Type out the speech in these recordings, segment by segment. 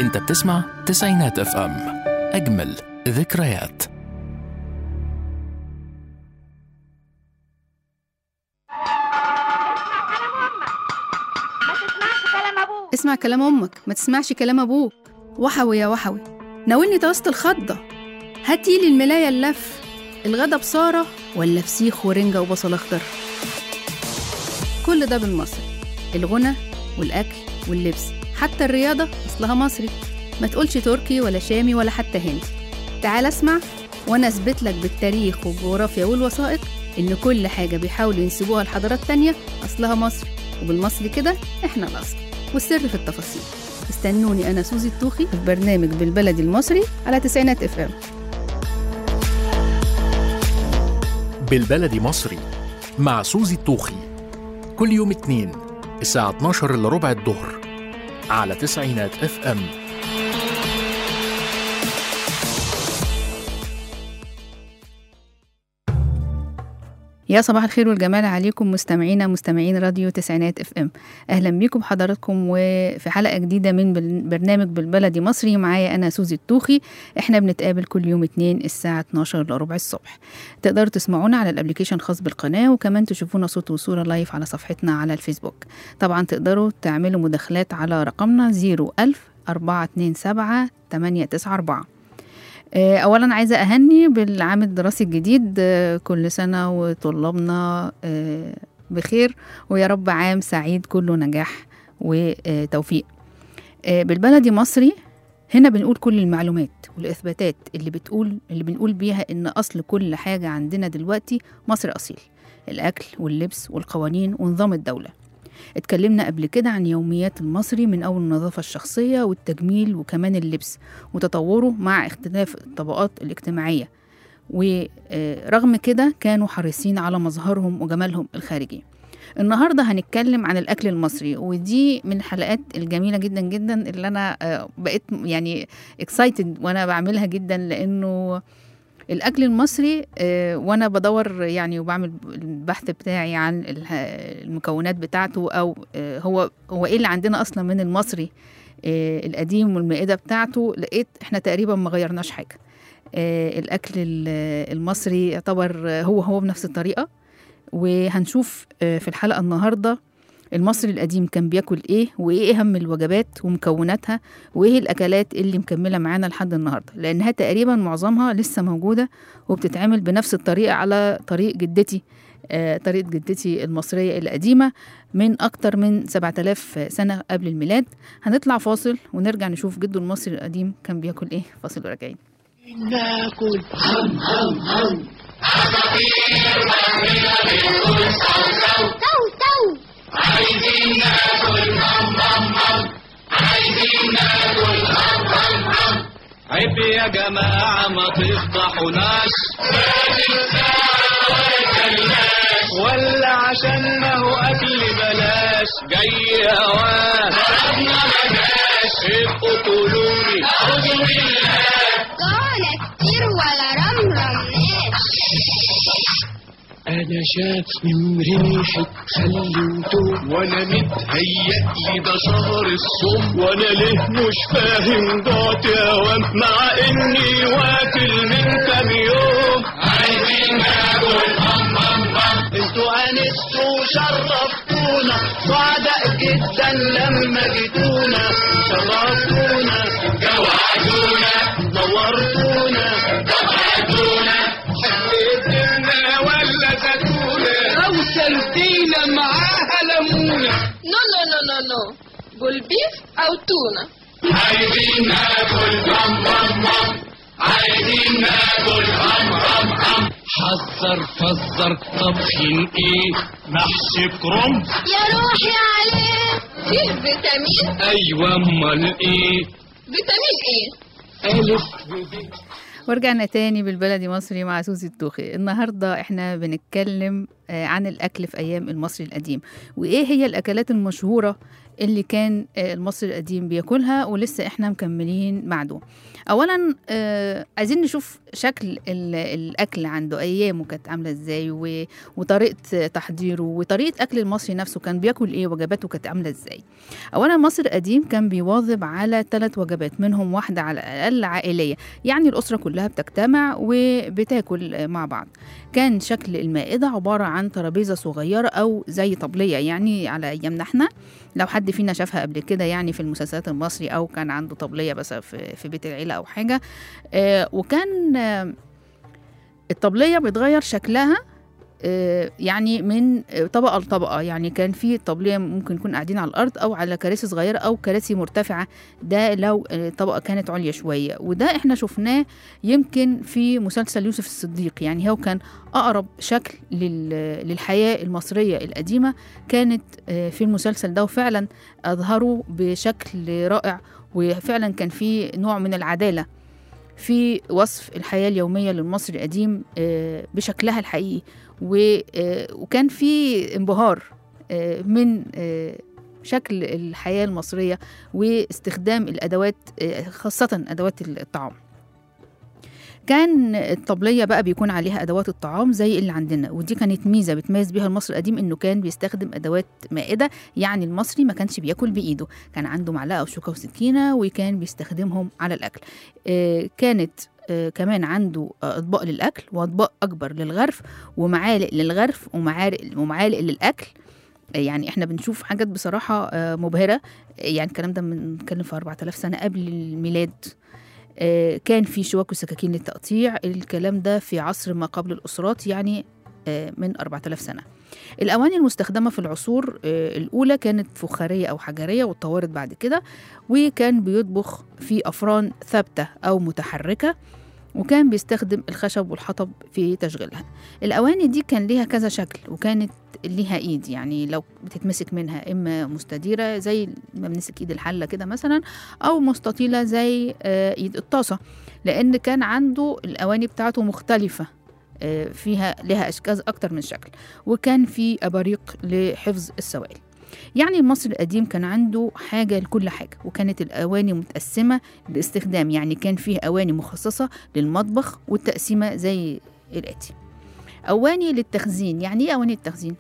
انت بتسمع تسعينات اف ام اجمل ذكريات ما تسمعش كلام ابوك اسمع كلام امك ما تسمعش كلام ابوك وحوي يا وحوي ناولني توسط الخضة هاتيلي الملاية اللف الغدا بصارة ولا فسيخ ورنجة وبصل أخضر كل ده بالمصري الغنى والأكل واللبس حتى الرياضة أصلها مصري ما تقولش تركي ولا شامي ولا حتى هندي تعال اسمع وأنا أثبت لك بالتاريخ والجغرافيا والوثائق إن كل حاجة بيحاولوا ينسبوها لحضارات تانية أصلها مصري وبالمصري كده إحنا الأصل والسر في التفاصيل استنوني أنا سوزي الطوخي في برنامج بالبلدي المصري على تسعينات اف ام بالبلدي مصري مع سوزي الطوخي كل يوم اتنين الساعة 12 إلا ربع الظهر على تسعينات اف ام يا صباح الخير والجمال عليكم مستمعينا مستمعين راديو تسعينات اف ام اهلا بيكم حضراتكم وفي حلقه جديده من بل- برنامج بالبلدي مصري معايا انا سوزي الطوخي احنا بنتقابل كل يوم اتنين الساعه 12 الا ربع الصبح تقدروا تسمعونا على الابليكيشن الخاص بالقناه وكمان تشوفونا صوت وصوره لايف على صفحتنا على الفيسبوك طبعا تقدروا تعملوا مداخلات على رقمنا 01000 427 894 آه، اولا عايزه اهني بالعام الدراسي الجديد آه، كل سنه وطلابنا آه، بخير ويا رب عام سعيد كله نجاح وتوفيق آه، بالبلدي مصري هنا بنقول كل المعلومات والاثباتات اللي بتقول اللي بنقول بيها ان اصل كل حاجه عندنا دلوقتي مصر اصيل الاكل واللبس والقوانين ونظام الدوله اتكلمنا قبل كده عن يوميات المصري من أول النظافة الشخصية والتجميل وكمان اللبس وتطوره مع اختلاف الطبقات الاجتماعية ورغم كده كانوا حريصين على مظهرهم وجمالهم الخارجي النهاردة هنتكلم عن الأكل المصري ودي من الحلقات الجميلة جدا جدا اللي أنا آه، بقيت يعني اكسايتد وأنا بعملها جدا لأنه الأكل المصري آه، وأنا بدور يعني وبعمل البحث بتاعي عن ال- المكونات بتاعته أو آه، هو هو إيه اللي عندنا أصلا من المصري آه، القديم والمائدة بتاعته لقيت إحنا تقريبا ما غيرناش حاجة آه، الأكل ال- المصري يعتبر آه، هو هو بنفس الطريقة وهنشوف آه، في الحلقة النهاردة المصري القديم كان بياكل ايه وايه اهم الوجبات ومكوناتها وايه الاكلات اللي مكمله معانا لحد النهارده لانها تقريبا معظمها لسه موجوده وبتتعمل بنفس الطريقه على طريق جدتي آه، طريقه جدتي المصريه القديمه من اكتر من 7000 سنه قبل الميلاد هنطلع فاصل ونرجع نشوف جده المصري القديم كان بياكل ايه فاصل وراجعين ناكل تو تو عيب يا جماعة ما تفضحوناش ولا عشان ما هو أكل بلاش جاي أوان ابقوا قولولي قال كتير ولا رمرم أنا شاف من ريحة خل وتوم وأنا متهيألي ده شهر الصوم وأنا ليه مش فاهم ضعت يا وام مع إني واكل من كام يوم عايزين ناكل هم هم هم انتوا أنستوا وشرفتونا سعداء جدا لما جيتونا شرفتونا جوعتونا نورتونا جوعتونا حبيتنا ولا زيتونة أو سلتينا معاها ليمونة No, no, no, no, no. Bulbif أو تونة عايزين ناكل هم هم هم عايزين ناكل هم هم هم حذر فزر طبخين ايه محشي كرنب يا روحي عليه فيه فيتامين ايوه امال ايه فيتامين ايه الف ورجعنا تاني بالبلدي مصري مع سوزي الطوخي النهاردة احنا بنتكلم آه، عن الأكل في أيام المصري القديم وإيه هي الأكلات المشهورة اللي كان آه، المصري القديم بياكلها ولسه إحنا مكملين بعده أولا آه، عايزين نشوف شكل ال- الأكل عنده أيامه كانت عاملة إزاي و- وطريقة تحضيره وطريقة أكل المصري نفسه كان بياكل إيه وجباته كانت عاملة إزاي أولا مصر القديم كان بيواظب على ثلاث وجبات منهم واحدة على الأقل عائلية يعني الأسرة كلها بتجتمع وبتاكل مع بعض كان شكل المائدة عبارة عن ترابيزة صغيرة أو زي طبلية يعني على أيامنا احنا لو حد فينا شافها قبل كده يعني في المسلسلات المصري أو كان عنده طبلية بس في, في بيت العيلة أو حاجة آه وكان آه الطبلية بيتغير شكلها آه، يعني من آه، طبقة لطبقة يعني كان في طبلية ممكن نكون قاعدين على الأرض أو على كراسي صغيرة أو كراسي مرتفعة ده لو آه، طبقة كانت عليا شوية وده احنا شفناه يمكن في مسلسل يوسف الصديق يعني هو كان أقرب شكل لل- للحياة المصرية القديمة كانت آه، في المسلسل ده وفعلا أظهروا بشكل رائع وفعلا كان في نوع من العدالة في وصف الحياة اليومية للمصري القديم آه، بشكلها الحقيقي و- آه، وكان في انبهار آه، من آه، شكل الحياة المصرية واستخدام الأدوات آه، خاصة أدوات الطعام كان الطبلية بقى بيكون عليها أدوات الطعام زي اللي عندنا ودي كانت ميزة بتميز بيها المصري القديم إنه كان بيستخدم أدوات مائدة يعني المصري ما كانش بياكل بإيده كان عنده معلقة وشوكة وسكينة وكان بيستخدمهم على الأكل آه، كانت آه، كمان عنده آه، أطباق للأكل وأطباق أكبر للغرف ومعالق للغرف ومعالق ومعالق للأكل آه، يعني احنا بنشوف حاجات بصراحة آه، مبهرة آه، يعني الكلام ده بنتكلم في 4000 سنة قبل الميلاد آه، كان في شوك وسكاكين للتقطيع الكلام ده في عصر ما قبل الأسرات يعني آه، من 4000 سنة الأواني المستخدمة في العصور آه، الأولى كانت فخارية أو حجرية واتطورت بعد كده وكان بيطبخ في أفران ثابتة أو متحركة وكان بيستخدم الخشب والحطب في تشغيلها الأواني دي كان ليها كذا شكل وكانت ليها إيد يعني لو بتتمسك منها إما مستديرة زي ما بنمسك إيد الحلة كده مثلا أو مستطيلة زي آه، إيد الطاسة لأن كان عنده الأواني بتاعته مختلفة آه، فيها لها أشكال أكتر من شكل وكان في أباريق لحفظ السوائل يعني المصري القديم كان عنده حاجة لكل حاجة وكانت الأواني متقسمة للاستخدام يعني كان فيه أواني مخصصة للمطبخ والتقسيمة زي الآتي أواني للتخزين يعني إيه أواني التخزين؟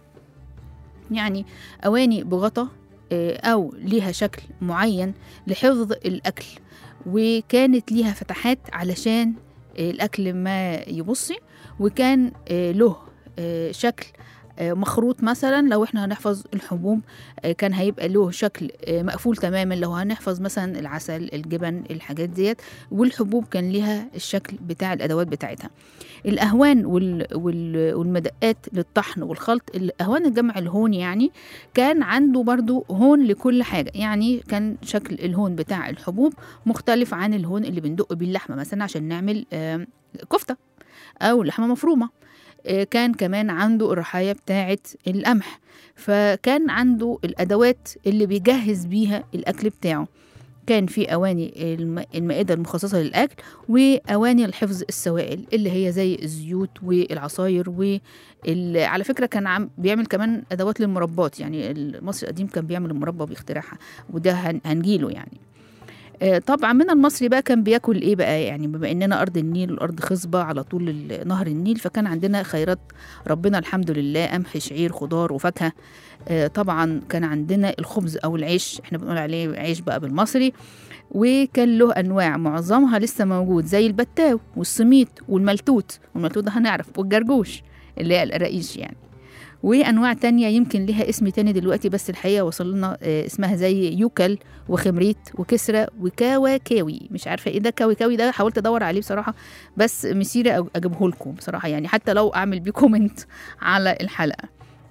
يعني أواني بغطا آه، أو ليها شكل معين لحفظ الأكل وكانت ليها فتحات علشان آه، الأكل ما يبصي وكان آه، له آه، شكل آه، مخروط مثلا لو احنا هنحفظ الحبوب آه، كان هيبقى له شكل آه، مقفول تماما لو هنحفظ مثلا العسل الجبن الحاجات ديت والحبوب كان ليها الشكل بتاع الادوات بتاعتها الاهوان وال وال والمدقات للطحن والخلط الاهوان الجمع الهون يعني كان عنده برضو هون لكل حاجه يعني كان شكل الهون بتاع الحبوب مختلف عن الهون اللي بندق بيه اللحمه مثلا عشان نعمل آه، كفته او لحمه مفرومه آه، كان كمان عنده الرحاية بتاعة القمح فكان عنده الأدوات اللي بيجهز بيها الأكل بتاعه كان في أواني الم- المائدة المخصصة للأكل وأواني لحفظ السوائل اللي هي زي الزيوت والعصاير وال... على فكرة كان عم بيعمل كمان أدوات للمربات يعني المصري القديم كان بيعمل المربى بيخترعها وده هن... هنجيله يعني آه، طبعا من المصري بقى كان بياكل ايه بقى يعني بما اننا ارض النيل والارض خصبه على طول ال- نهر النيل فكان عندنا خيرات ربنا الحمد لله قمح شعير خضار وفاكهه آه، طبعا كان عندنا الخبز او العيش احنا بنقول عليه عيش بقى بالمصري وكان له انواع معظمها لسه موجود زي البتاو والسميط والملتوت والملتوت ده هنعرف والجرجوش اللي هي القراقيش يعني وانواع تانية يمكن لها اسم تاني دلوقتي بس الحقيقه وصل لنا آه، اسمها زي يوكل وخمريت وكسرة وكاواكاوي مش عارفه ايه ده كاوي ده حاولت ادور عليه بصراحه بس مسيره أج- اجيبه لكم بصراحه يعني حتى لو اعمل بيه كومنت على الحلقه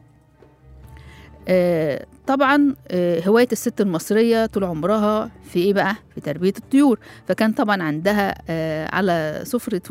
آه، طبعا آه، هواية الست المصرية طول عمرها في ايه بقى؟ في تربية الطيور فكان طبعا عندها آه، على سفرته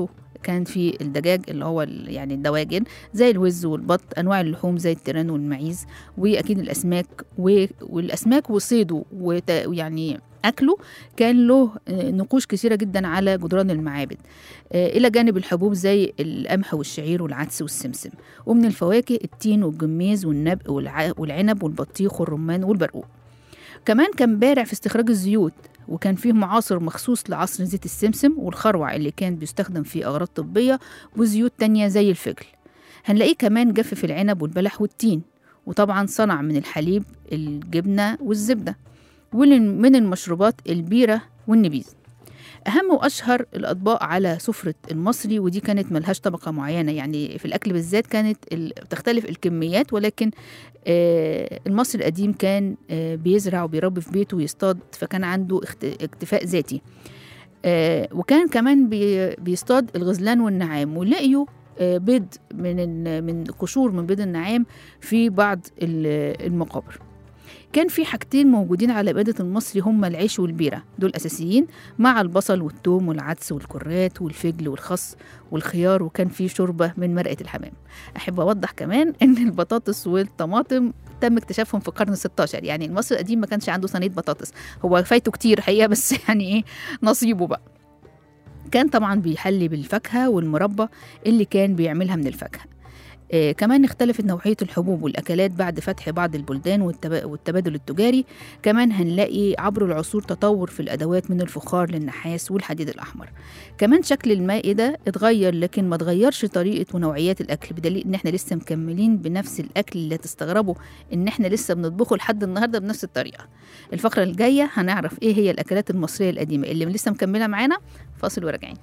كان في الدجاج اللي هو ال- يعني الدواجن زي الوز والبط انواع اللحوم زي التيران والمعيز واكيد الاسماك و- والاسماك وصيده وت- ويعني اكله كان له آه، نقوش كثيره جدا على جدران المعابد آه، الى جانب الحبوب زي القمح والشعير والعدس والسمسم ومن الفواكه التين والجميز والنبق والع- والعنب والبطيخ والرمان والبرقوق كمان كان بارع في استخراج الزيوت وكان فيه معاصر مخصوص لعصر زيت السمسم والخروع اللي كان بيستخدم في أغراض طبية وزيوت تانية زي الفجل هنلاقيه كمان جفف العنب والبلح والتين وطبعا صنع من الحليب الجبنة والزبدة ومن المشروبات البيرة والنبيذ أهم وأشهر الأطباق على سفرة المصري ودي كانت ملهاش طبقة معينة يعني في الأكل بالذات كانت ال- بتختلف الكميات ولكن آه، المصري القديم كان آه، بيزرع وبيربي في بيته ويصطاد فكان عنده اخت- اكتفاء ذاتي آه، وكان كمان بي- بيصطاد الغزلان والنعام ولقيوا آه، بيض من ال- من قشور من بيض النعام في بعض ال- المقابر كان في حاجتين موجودين على مائدة المصري هما العيش والبيرة دول أساسيين مع البصل والثوم والعدس والكرات والفجل والخس والخيار وكان في شوربة من مرقة الحمام أحب أوضح كمان إن البطاطس والطماطم تم اكتشافهم في القرن 16 يعني المصري القديم ما كانش عنده صينية بطاطس هو فايته كتير حقيقة بس يعني إيه نصيبه بقى كان طبعا بيحلي بالفاكهة والمربى اللي كان بيعملها من الفاكهة آه كمان اختلفت نوعية الحبوب والأكلات بعد فتح بعض البلدان والتبا- والتبادل التجاري كمان هنلاقي عبر العصور تطور في الأدوات من الفخار للنحاس والحديد الأحمر كمان شكل المائدة اتغير لكن ما اتغيرش طريقة ونوعيات الأكل بدليل إن احنا لسه مكملين بنفس الأكل اللي تستغربوا إن احنا لسه بنطبخه لحد النهاردة بنفس الطريقة الفقرة الجاية هنعرف إيه هي الأكلات المصرية القديمة اللي لسه مكملة معانا فاصل وراجعين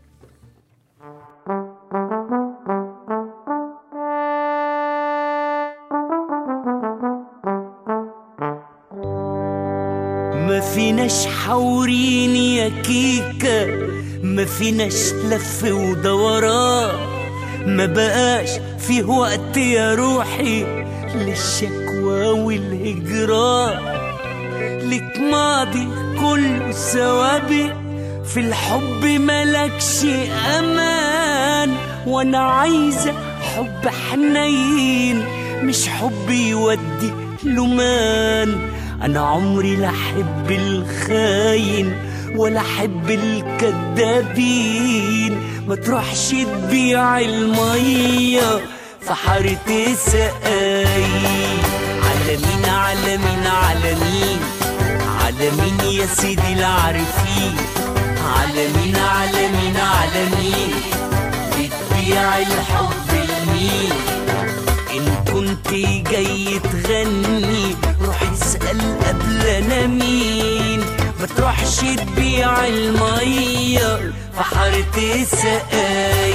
ما فيناش حورين يا كيكة ما فيناش لف ودوران ما بقاش فيه وقت يا روحي للشكوى والهجران لك ماضي كله سوابق في الحب ملكش امان وانا عايزه حب حنين مش حب يودي لمان انا عمري لا احب الخاين ولا احب الكدابين ما تروحش تبيع الميه في حارة سقاي على مين على مين على مين على مين يا سيدي العارفين على مين على مين على مين بتبيع الحب لمين ان كنت جاي تغني روح اسأل قبل انا مين ما تروحش تبيع المية في حارة سقاي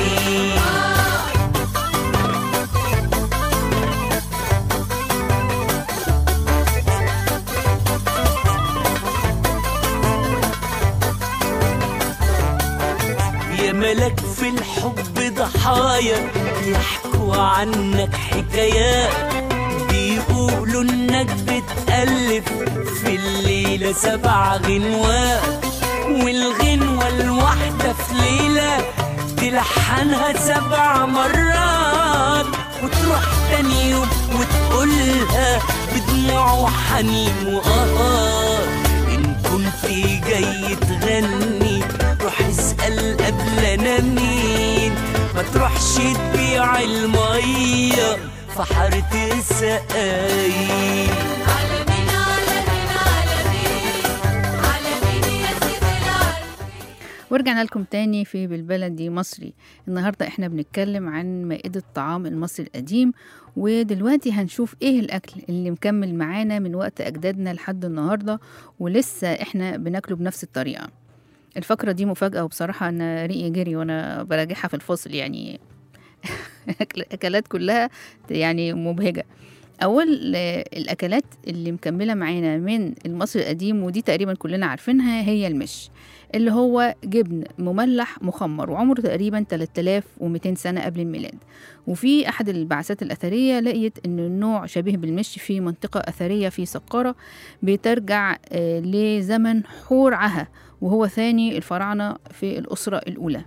يا ملك في الحب ضحايا يحكوا عنك حكايات بيقولوا انك بتألف في الليلة سبع غنوات والغنوة الواحدة في ليلة تلحنها سبع مرات وتروح تاني يوم وتقولها بدموع وحنين وقهار إن كنت جاي تغني روح اسأل قبل أنا مين ما تروحش تبيع المية في حارة السقاي ورجعنا لكم تاني في بالبلدي مصري النهاردة احنا بنتكلم عن مائدة طعام المصري القديم ودلوقتي هنشوف ايه الأكل اللي مكمل معانا من وقت أجدادنا لحد النهاردة ولسه احنا بناكله بنفس الطريقة الفقرة دي مفاجأة وبصراحة أنا ريقي جري وأنا براجعها في الفصل يعني الأكلات كلها يعني مبهجة أول آه، الأكلات اللي مكملة معانا من المصري القديم ودي تقريبا كلنا عارفينها هي المش اللي هو جبن مملح مخمر وعمره تقريبا 3200 سنة قبل الميلاد وفي أحد البعثات الأثرية لقيت إن النوع شبيه بالمش في منطقة أثرية في سقارة بترجع آه، لزمن حور عها وهو ثاني الفراعنة في الأسرة الأولى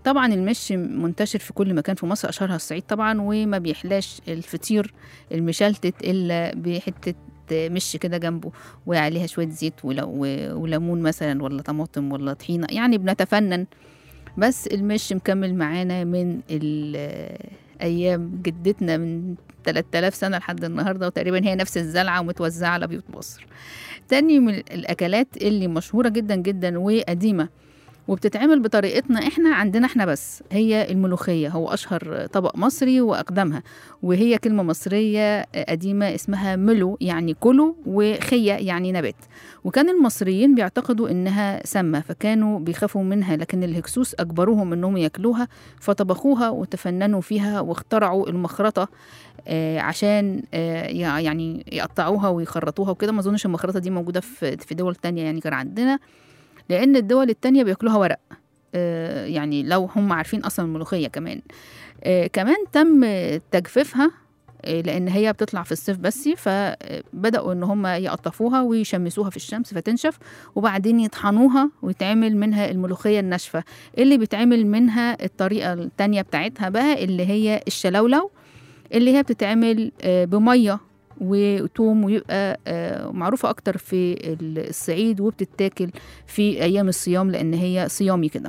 طبعا المش منتشر في كل مكان في مصر اشهرها الصعيد طبعا وما بيحلاش الفطير المشلتت الا بحته مش كده جنبه وعليها شويه زيت ولو- وليمون مثلا ولا طماطم ولا طحينه يعني بنتفنن بس المش مكمل معانا من ال- ايام جدتنا من 3000 سنه لحد النهارده وتقريبا هي نفس الزلعه ومتوزعه على بيوت مصر تاني من الاكلات اللي مشهوره جدا جدا وقديمه وبتتعمل بطريقتنا احنا عندنا احنا بس هي الملوخيه هو اشهر طبق مصري واقدمها وهي كلمه مصريه قديمه اسمها ملو يعني كلو وخيه يعني نبات وكان المصريين بيعتقدوا انها سامه فكانوا بيخافوا منها لكن الهكسوس اجبروهم انهم ياكلوها فطبخوها وتفننوا فيها واخترعوا المخرطه آه، عشان آه، يع- يعني يقطعوها ويخرطوها وكده ما اظنش المخرطه دي موجوده في في دول تانية يعني غير عندنا لان الدول التانية بياكلوها ورق آه، يعني لو هم عارفين اصلا الملوخيه كمان آه، كمان تم تجفيفها آه، لان هي بتطلع في الصيف بس فبداوا ان هم يقطفوها ويشمسوها في الشمس فتنشف وبعدين يطحنوها ويتعمل منها الملوخيه الناشفه اللي بيتعمل منها الطريقه التانية بتاعتها بقى اللي هي الشلولو اللي هي بتتعمل آه، بميه وتوم ويبقى آه، معروفة أكتر في الصعيد وبتتاكل في أيام الصيام لأن هي صيامي كده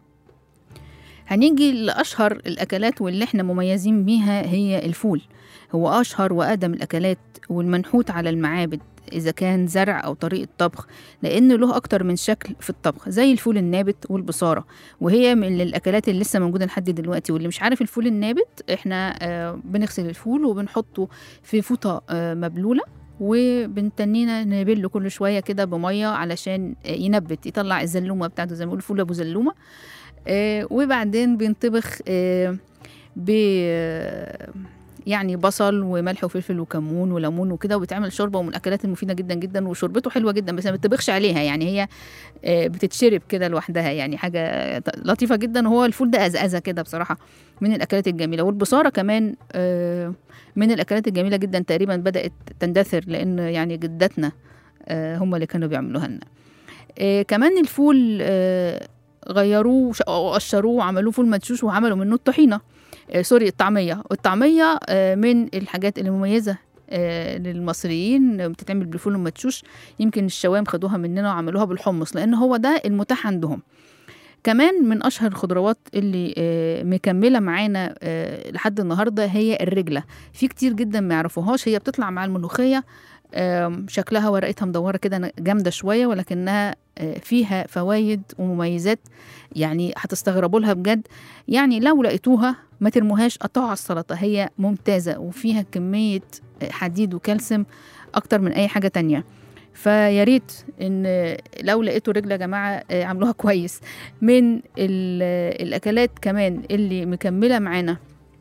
هنيجي لأشهر الأكلات واللي احنا مميزين بيها هي الفول هو أشهر وأقدم الأكلات والمنحوت على المعابد إذا كان زرع أو طريقة طبخ لأن له أكتر من شكل في الطبخ زي الفول النابت والبصارة وهي من الأكلات اللي لسه موجودة لحد دلوقتي واللي مش عارف الفول النابت احنا آه، بنغسل الفول وبنحطه في فوطة آه، مبلولة وبنتنينا نبله كل شويه كده بميه علشان آه، ينبت يطلع الزلومه بتاعته زي ما بيقولوا فول ابو زلومه آه، وبعدين بينطبخ آه، ب آه، يعني بصل وملح وفلفل وكمون وليمون وكده وبيتعمل شوربه ومن الاكلات المفيده جدا جدا وشوربته حلوه جدا بس ما بتطبخش عليها يعني هي آه، بتتشرب كده لوحدها يعني حاجه لطيفه جدا وهو الفول ده ازازه كده بصراحه من الاكلات الجميله والبصاره كمان آه، من الاكلات الجميله جدا تقريبا بدات تندثر لان يعني جداتنا آه، هم اللي كانوا بيعملوها لنا آه، كمان الفول آه، غيروه وش- وقشروه وعملوه فول مدشوش وعملوا منه الطحينه آه، سوري الطعميه الطعميه آه، من الحاجات اللي مميزه آه، للمصريين بتتعمل بالفول المدشوش يمكن الشوام خدوها مننا وعملوها بالحمص لان هو ده المتاح عندهم كمان من اشهر الخضروات اللي آه، مكمله معانا آه، لحد النهارده هي الرجله في كتير جدا ما يعرفوهاش هي بتطلع مع الملوخيه آم، شكلها ورقتها مدوره كده جامده شويه ولكنها آه، فيها فوائد ومميزات يعني هتستغربوا لها بجد يعني لو لقيتوها ما ترموهاش قطعوا على السلطه هي ممتازه وفيها كميه آه، حديد وكالسيوم اكتر من اي حاجه تانية فيا ريت ان لو لقيتوا رجل يا جماعه آه، عملوها كويس من ال- الاكلات كمان اللي مكمله معانا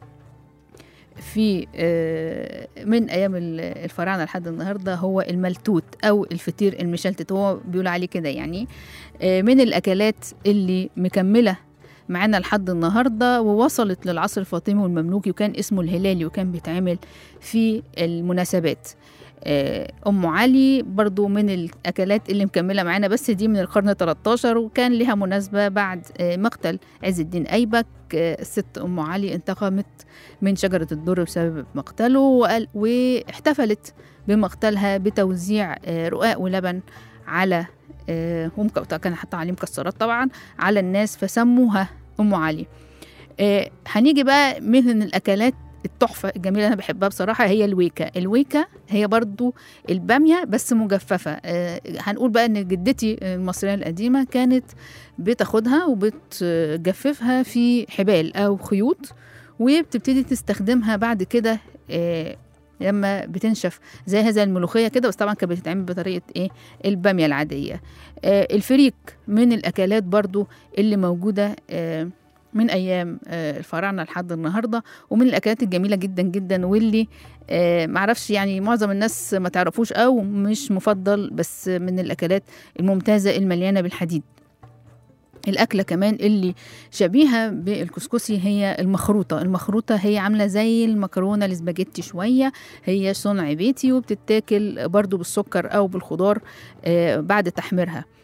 في آه، من ايام ال- الفراعنه لحد النهارده هو الملتوت او الفطير المشلتت هو بيقول عليه كده يعني آه، من الاكلات اللي مكمله معانا لحد النهارده ووصلت للعصر الفاطمي والمملوكي وكان اسمه الهلالي وكان بيتعمل في المناسبات آه، ام علي برضو من الاكلات اللي مكمله معانا بس دي من القرن 13 وكان لها مناسبه بعد آه، مقتل عز الدين ايبك آه، الست ام علي انتقمت من شجره الدر بسبب مقتله وقال واحتفلت بمقتلها بتوزيع آه، رقاق ولبن على آه، ومك- كان حتى عليه مكسرات طبعا على الناس فسموها ام علي آه، هنيجي بقى من الاكلات التحفه الجميله انا بحبها بصراحه هي الويكا الويكا هي برضو الباميه بس مجففه آه، هنقول بقى ان جدتي المصريه القديمه كانت بتاخدها وبتجففها في حبال او خيوط وبتبتدي تستخدمها بعد كده آه، لما بتنشف زي هذا الملوخيه كده بس طبعا كانت بتتعمل بطريقه ايه الباميه العاديه آه، الفريك من الاكلات برضو اللي موجوده آه، من ايام آه، الفراعنه لحد النهارده ومن الاكلات الجميله جدا جدا واللي آه، معرفش يعني معظم الناس ما تعرفوش او مش مفضل بس من الاكلات الممتازه المليانه بالحديد الأكلة كمان اللي شبيهة بالكسكسي هي المخروطة المخروطة هي عاملة زي المكرونة الاسباجيتي شوية هي صنع بيتي وبتتاكل برضو بالسكر أو بالخضار آه، بعد تحميرها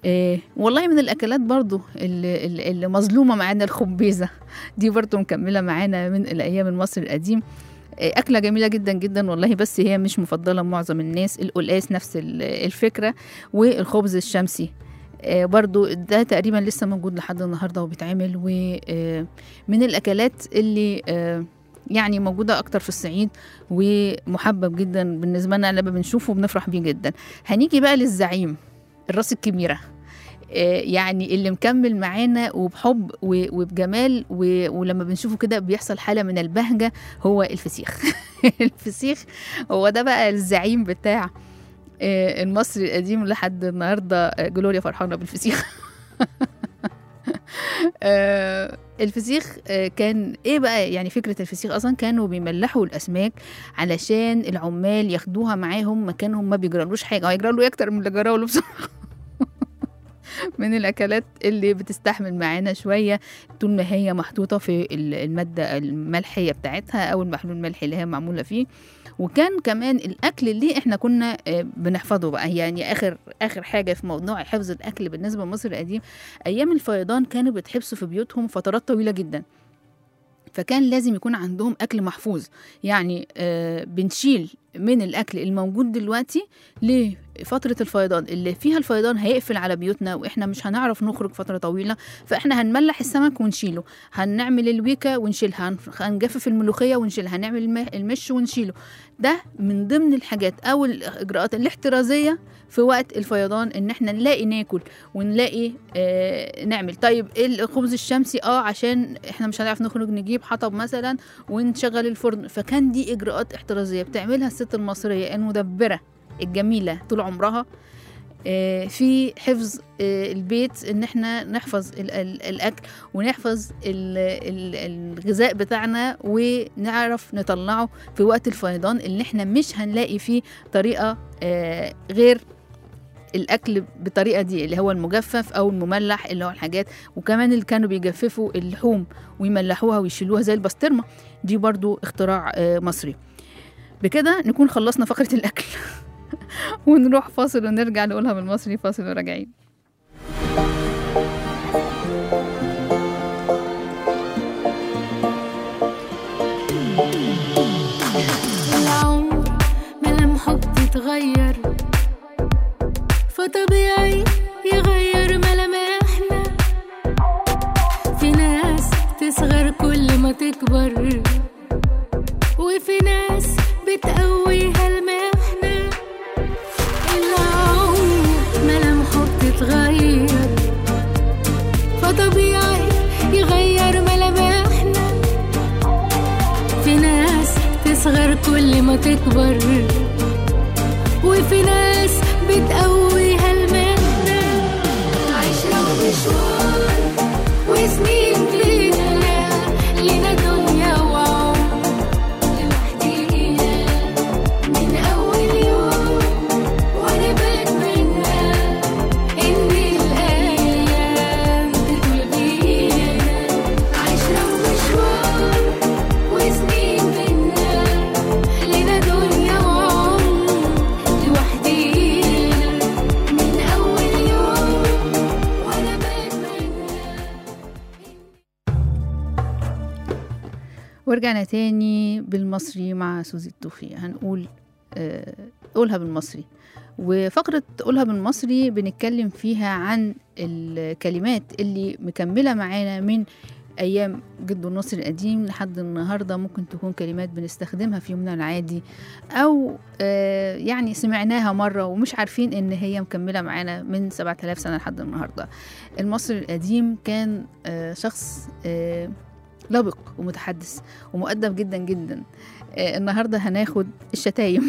آه والله من الاكلات برضو اللي, اللي اللي مظلومه معانا الخبيزه دي برضو مكمله معانا من الايام المصري القديم آه، أكلة جميلة جدا جدا والله بس هي مش مفضلة معظم الناس القلقاس نفس ال- الفكرة والخبز الشمسي آه، برضو ده تقريبا لسه موجود لحد النهارده وبيتعمل ومن الاكلات اللي آه، يعني موجودة أكتر في الصعيد ومحبب جدا بالنسبة لنا لما بنشوفه بنفرح بيه جدا هنيجي بقى للزعيم الراس الكبيرة آه، يعني اللي مكمل معانا وبحب و- وبجمال و- ولما بنشوفه كده بيحصل حالة من البهجة هو الفسيخ الفسيخ هو ده بقى الزعيم بتاع آه، المصري القديم لحد النهارده آه، جلوريا فرحانه بالفسيخ آه، الفسيخ آه، كان ايه بقى يعني فكره الفسيخ اصلا كانوا بيملحوا الاسماك علشان العمال ياخدوها معاهم مكانهم ما بيجرالوش حاجه هيجرى له اكتر من اللي جرى له بصراحه من الاكلات اللي بتستحمل معانا شويه طول ما هي محطوطه في ال- الماده الملحيه بتاعتها او المحلول الملحي اللي هي معموله فيه وكان كمان الاكل اللي احنا كنا آه، بنحفظه بقى يعني اخر اخر حاجه في موضوع حفظ الاكل بالنسبه لمصر القديم ايام الفيضان كانوا بيتحبسوا في بيوتهم فترات طويله جدا فكان لازم يكون عندهم اكل محفوظ يعني آه بنشيل من الاكل الموجود دلوقتي لفتره الفيضان اللي فيها الفيضان هيقفل على بيوتنا واحنا مش هنعرف نخرج فتره طويله فاحنا هنملح السمك ونشيله هنعمل الويكا ونشيلها هن- هنجفف الملوخيه ونشيلها هنعمل الم- المش ونشيله ده من ضمن الحاجات او الاجراءات الاحترازيه في وقت الفيضان ان احنا نلاقي ناكل ونلاقي آه نعمل طيب إيه الخبز الشمسي اه عشان احنا مش هنعرف نخرج نجيب حطب مثلا ونشغل الفرن فكان دي اجراءات احترازيه بتعملها الست المصريه المدبره الجميله طول عمرها آه، في حفظ آه، البيت ان احنا نحفظ ال- ال- الاكل ونحفظ ال- ال- الغذاء بتاعنا ونعرف نطلعه في وقت الفيضان اللي احنا مش هنلاقي فيه طريقه آه، غير الاكل بالطريقه دي اللي هو المجفف او المملح اللي هو الحاجات وكمان اللي كانوا بيجففوا اللحوم ويملحوها ويشيلوها زي البسطرمه دي برضو اختراع آه، مصري بكده نكون خلصنا فقره الاكل ونروح فاصل ونرجع نقولها بالمصري فاصل وراجعين العمر ملامحه بتتغير فطبيعي يغير ملامحنا في ناس تصغر كل ما تكبر وفي ناس بتقويها المحنة العمر ملامحه بتتغير فطبيعي يغير ملامحنا في ناس تصغر كل ما تكبر وفي ناس بتقويها المهنة عشرة ومشوار وسنين لينا لينا دنيا وعمر لوحدينا من أول يوم وأنا بتمنى إن الأيام تطول بينا عشرة ومشوار وسنين منا لنا دنيا وعمر لوحدينا من أول يوم وأنا بتمنى ورجعنا تاني بالمصري مع سوزي الطوخي هنقول آه، قولها بالمصري وفقرة قولها بالمصري بنتكلم فيها عن الكلمات اللي مكملة معانا من أيام جد النصر القديم لحد النهاردة ممكن تكون كلمات بنستخدمها في يومنا العادي أو آه، يعني سمعناها مرة ومش عارفين إن هي مكملة معانا من 7000 سنة لحد النهاردة المصري القديم كان آه، شخص آه، لبق ومتحدث ومؤدب جدا جدا آه، النهارده هناخد الشتايم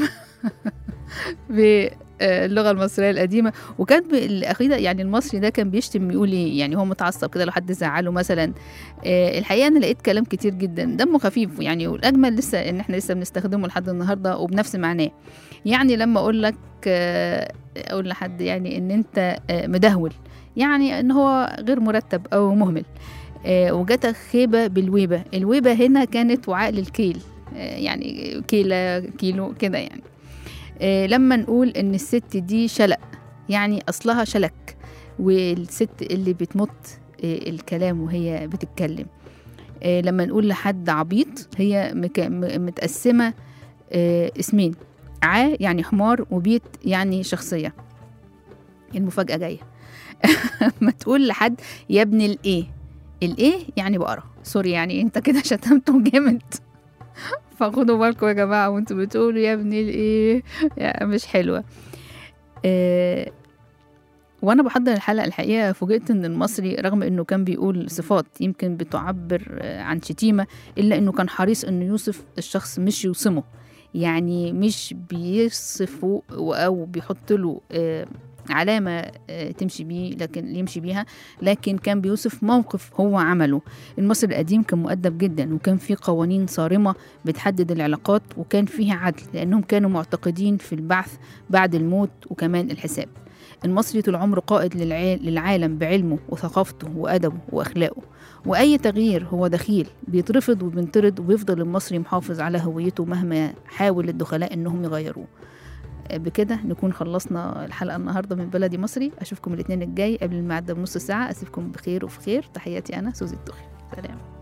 باللغه المصريه القديمه وكان بالاخيره يعني المصري ده كان بيشتم يقول ايه يعني هو متعصب كده لو حد زعله مثلا آه، الحقيقه انا لقيت كلام كتير جدا دمه خفيف يعني والاجمل لسه ان احنا لسه بنستخدمه لحد النهارده وبنفس معناه يعني لما اقول لك آه، اقول لحد يعني ان انت آه، مدهول يعني ان هو غير مرتب او مهمل آه، وجاتك خيبة بالويبة الويبة هنا كانت وعاء للكيل آه، يعني كيلة كيلو كده يعني آه، لما نقول ان الست دي شلق يعني اصلها شلك والست اللي بتمط آه، الكلام وهي بتتكلم آه، لما نقول لحد عبيط هي مك- م- متقسمة آه، اسمين ع يعني حمار وبيت يعني شخصية المفاجأة جاية ما تقول لحد يا ابن الايه الايه يعني بقرة سوري يعني انت كده شتمته جامد فخدوا بالكم يا جماعة وانتوا بتقولوا يا ابن الايه يا مش حلوة آه، وانا بحضر الحلقة الحقيقة فوجئت ان المصري رغم انه كان بيقول صفات يمكن بتعبر آه، عن شتيمة الا انه كان حريص انه يوصف الشخص مش يوصمه يعني مش بيصفه او بيحط له آه، علامة آه، تمشي بيه لكن يمشي بيها لكن كان بيوصف موقف هو عمله المصري القديم كان مؤدب جدا وكان فيه قوانين صارمة بتحدد العلاقات وكان فيها عدل لأنهم كانوا معتقدين في البعث بعد الموت وكمان الحساب المصري طول عمره قائد للع- للعالم بعلمه وثقافته وأدبه وأخلاقه وأي تغيير هو دخيل بيترفض وبينطرد وبيفضل المصري محافظ على هويته مهما حاول الدخلاء إنهم يغيروه بكده نكون خلصنا الحلقة النهاردة من بلدي مصري أشوفكم الاثنين الجاي قبل الميعاد ده بنص ساعة أسيبكم بخير وفي خير تحياتي أنا سوزي الدخي سلام